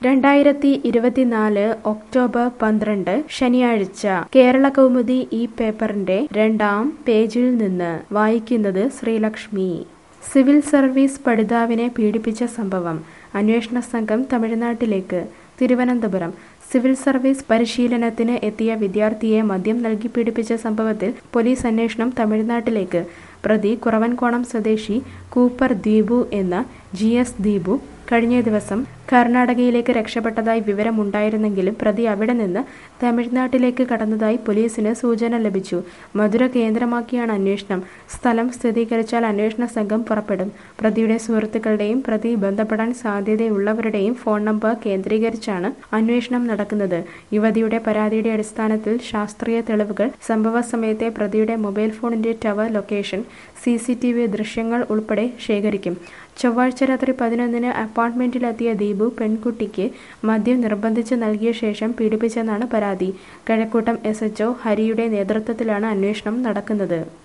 രണ്ടായിരത്തി ഇരുപത്തിനാല് ഒക്ടോബർ പന്ത്രണ്ട് ശനിയാഴ്ച കേരള കൗമുദി ഈ പേപ്പറിന്റെ രണ്ടാം പേജിൽ നിന്ന് വായിക്കുന്നത് ശ്രീലക്ഷ്മി സിവിൽ സർവീസ് പഠിതാവിനെ പീഡിപ്പിച്ച സംഭവം അന്വേഷണ സംഘം തമിഴ്നാട്ടിലേക്ക് തിരുവനന്തപുരം സിവിൽ സർവീസ് പരിശീലനത്തിന് എത്തിയ വിദ്യാർത്ഥിയെ മദ്യം നൽകി പീഡിപ്പിച്ച സംഭവത്തിൽ പോലീസ് അന്വേഷണം തമിഴ്നാട്ടിലേക്ക് പ്രതി കുറവൻകോണം സ്വദേശി കൂപ്പർ ദീപു എന്ന ജി എസ് ദീപു കഴിഞ്ഞ ദിവസം കർണാടകയിലേക്ക് രക്ഷപ്പെട്ടതായി വിവരമുണ്ടായിരുന്നെങ്കിലും പ്രതി അവിടെ നിന്ന് തമിഴ്നാട്ടിലേക്ക് കടന്നതായി പോലീസിന് സൂചന ലഭിച്ചു മധുര കേന്ദ്രമാക്കിയാണ് അന്വേഷണം സ്ഥലം സ്ഥിരീകരിച്ചാൽ അന്വേഷണ സംഘം പുറപ്പെടും പ്രതിയുടെ സുഹൃത്തുക്കളുടെയും പ്രതി ബന്ധപ്പെടാൻ സാധ്യതയുള്ളവരുടെയും ഫോൺ നമ്പർ കേന്ദ്രീകരിച്ചാണ് അന്വേഷണം നടക്കുന്നത് യുവതിയുടെ പരാതിയുടെ അടിസ്ഥാനത്തിൽ ശാസ്ത്രീയ തെളിവുകൾ സംഭവ സമയത്തെ പ്രതിയുടെ മൊബൈൽ ഫോണിന്റെ tower location C C T V ദൃശ്യങ്ങൾ ഉൾപ്പെടെ ശേഖരിക്കും ചൊവ്വാഴ്ച രാത്രി പതിനൊന്നിന് അപ്പാർട്ട്മെന്റിലെത്തിയ ദീപു പെൺകുട്ടിക്ക് മദ്യം നിർബന്ധിച്ച് നൽകിയ ശേഷം പീഡിപ്പിച്ചെന്നാണ് പരാതി കഴക്കൂട്ടം എസ് എച്ച്ഒ ഹരിയുടെ നേതൃത്വത്തിലാണ് അന്വേഷണം നടക്കുന്നത്